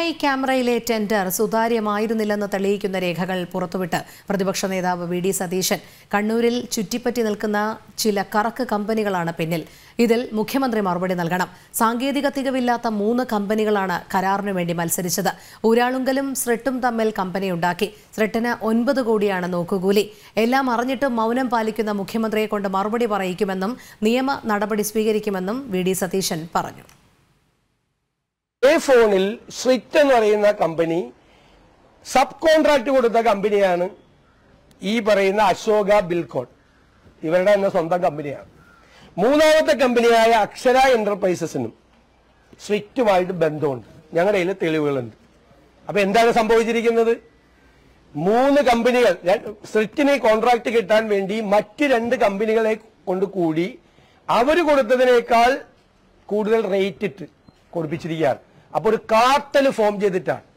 I ക്യാമറയിലെ tender സുതാര്യമായിരുന്നില്ലെന്ന് തെളിയിക്കുന്ന രേഖകൾ പുറത്തുവിട്ട് പ്രതിപക്ഷ നേതാവ് വി ഡി സതീശൻ കണ്ണൂരിൽ ചുറ്റിപ്പറ്റി നിൽക്കുന്ന ചില കറക്ക് കമ്പനികളാണ് പിന്നിൽ ഇതിൽ മുഖ്യമന്ത്രി മറുപടി നൽകണം സാങ്കേതിക തികവില്ലാത്ത മൂന്ന് കമ്പനികളാണ് കരാറിനു വേണ്ടി മത്സരിച്ചത് ഊരാളുങ്കലും സ്രെട്ടും തമ്മിൽ കമ്പനിയുണ്ടാക്കി സ്രെട്ടിന് ഒൻപത് കോടിയാണ് നോക്കുകൂലി എല്ലാം അറിഞ്ഞിട്ടും മൗനം പാലിക്കുന്ന മുഖ്യമന്ത്രിയെ കൊണ്ട് മറുപടി പറയിക്കുമെന്നും നിയമ നടപടി സ്വീകരിക്കുമെന്നും വി ഡി സതീശൻ പറഞ്ഞു എ ഫോണിൽ സ്വിറ്റ് എന്ന് പറയുന്ന കമ്പനി സബ് കോൺട്രാക്ട് കൊടുത്ത കമ്പനിയാണ് ഈ പറയുന്ന അശോക ബിൽകോൺ ഇവരുടെ തന്നെ സ്വന്തം കമ്പനിയാണ് മൂന്നാമത്തെ കമ്പനിയായ അക്ഷര എന്റർപ്രൈസസിനും സ്വിറ്റുമായിട്ട് ബന്ധമുണ്ട് ഞങ്ങളുടെ കയ്യിൽ തെളിവുകളുണ്ട് അപ്പൊ എന്താണ് സംഭവിച്ചിരിക്കുന്നത് മൂന്ന് കമ്പനികൾ സ്വിറ്റിന് കോൺട്രാക്ട് കിട്ടാൻ വേണ്ടി മറ്റ് രണ്ട് കമ്പനികളെ കൊണ്ട് കൂടി അവർ കൊടുത്തതിനേക്കാൾ കൂടുതൽ റേറ്റ് ഇട്ട് കൊടുപ്പിച്ചിരിക്കുകയാണ് അപ്പോൾ ഒരു കാർട്ടൽ ഫോം ചെയ്തിട്ടാണ്